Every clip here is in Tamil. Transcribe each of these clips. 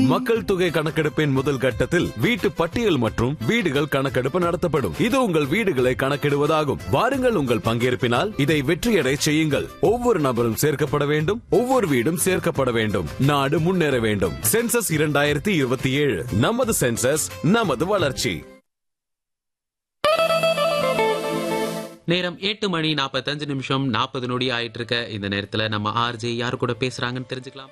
மக்கள் தொகை கணக்கெடுப்பின் முதல் கட்டத்தில் வீட்டு பட்டியல் மற்றும் வீடுகள் கணக்கெடுப்பு நடத்தப்படும் இது உங்கள் வீடுகளை கணக்கிடுவதாகும் வாருங்கள் உங்கள் பங்கேற்பினால் இதை வெற்றியடை செய்யுங்கள் ஒவ்வொரு நபரும் சேர்க்கப்பட வேண்டும் ஒவ்வொரு வீடும் சேர்க்கப்பட வேண்டும் நாடு முன்னேற வேண்டும் சென்சஸ் இரண்டாயிரத்தி இருபத்தி ஏழு நமது சென்சஸ் நமது வளர்ச்சி நேரம் எட்டு மணி நாற்பத்தஞ்சு நிமிஷம் நாற்பது நொடி ஆயிட்டு இருக்க இந்த நேரத்துல நம்ம ஆர்ஜே யாரு கூட பேசுறாங்கன்னு தெரிஞ்சுக்கலாம்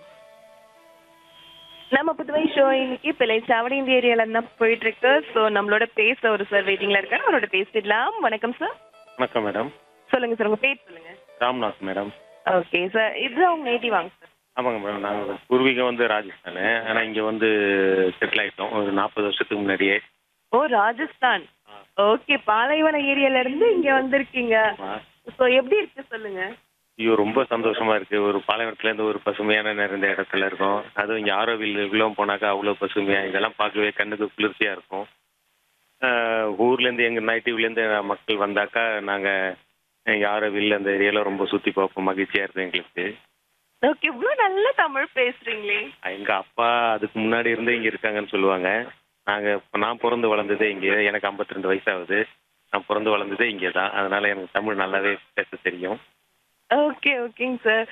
நம்ம புதுவை ஷோ இன்னைக்கு பிள்ளை சாவடி இந்த ஏரியால தான் போயிட்டு இருக்கு ஸோ நம்மளோட பேச ஒரு சார் வெயிட்டிங்ல இருக்காரு அவரோட பேசிடலாம் வணக்கம் சார் வணக்கம் மேடம் சொல்லுங்க சார் உங்க பேர் சொல்லுங்க ராம்நாத் மேடம் ஓகே சார் இதுதான் உங்க நேட்டிவ் வாங்க சார் ஆமாங்க மேடம் நாங்கள் பூர்வீகம் வந்து ராஜஸ்தானு ஆனால் இங்கே வந்து செட்டில் ஆகிட்டோம் ஒரு நாற்பது வருஷத்துக்கு முன்னாடியே ஓ ராஜஸ்தான் ஓகே பாலைவன ஏரியால இருந்து இங்க வந்திருக்கீங்க ஸோ எப்படி இருக்கு சொல்லுங்க ஐயோ ரொம்ப சந்தோஷமா இருக்கு ஒரு பாலைவனத்துலேருந்து ஒரு பசுமையான நிறைந்த இடத்துல இருக்கோம் அதுவும் இங்கே ஆரோவில் இவ்வளோ போனாக்கா அவ்வளோ பசுமையாக இதெல்லாம் பார்க்கவே கண்ணுக்கு குளிர்ச்சியாக இருக்கும் ஆஹ் ஊர்லேருந்து எங்கள் நைட்டிவ்லேருந்து மக்கள் வந்தாக்கா நாங்கள் ஆரோவில் அந்த ஏரியாவில் ரொம்ப சுற்றி பார்ப்போம் மகிழ்ச்சியாக இருக்கும் எங்களுக்கு ஓகே இவ்வளோ நல்ல தமிழ் பேசுறீங்களே எங்க அப்பா அதுக்கு முன்னாடி இருந்தே இங்க இருக்காங்கன்னு சொல்லுவாங்க நாங்க இப்ப நான் பிறந்து வளர்ந்ததே இங்க எனக்கு 52 ரெண்டு வயசாகுது நான் பிறந்து வளர்ந்ததே இங்கே தான் அதனால எனக்கு தமிழ் நல்லாவே பேச தெரியும் ஓகே ஓகேங்க சார்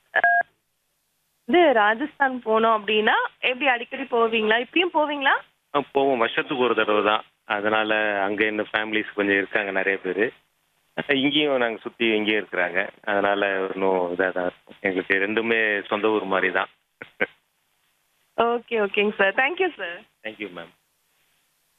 இது ராஜஸ்தான் போனோம் அப்படின்னா எப்படி அடிக்கடி போவீங்களா இப்பயும் போவீங்களா ஆ, போவோம் வருஷத்துக்கு ஒரு தடவை தான் அதனால அங்க என்ன ஃபேமிலிஸ் கொஞ்சம் இருக்காங்க நிறைய பேர் இங்கேயும் நாங்க சுத்தி இங்கேயும் இருக்கிறாங்க அதனால இன்னும் இதாக தான் இருக்கும் எங்களுக்கு ரெண்டுமே சொந்த ஊர் மாதிரி தான் ஓகே ஓகேங்க sir thank you sir thank you ma'am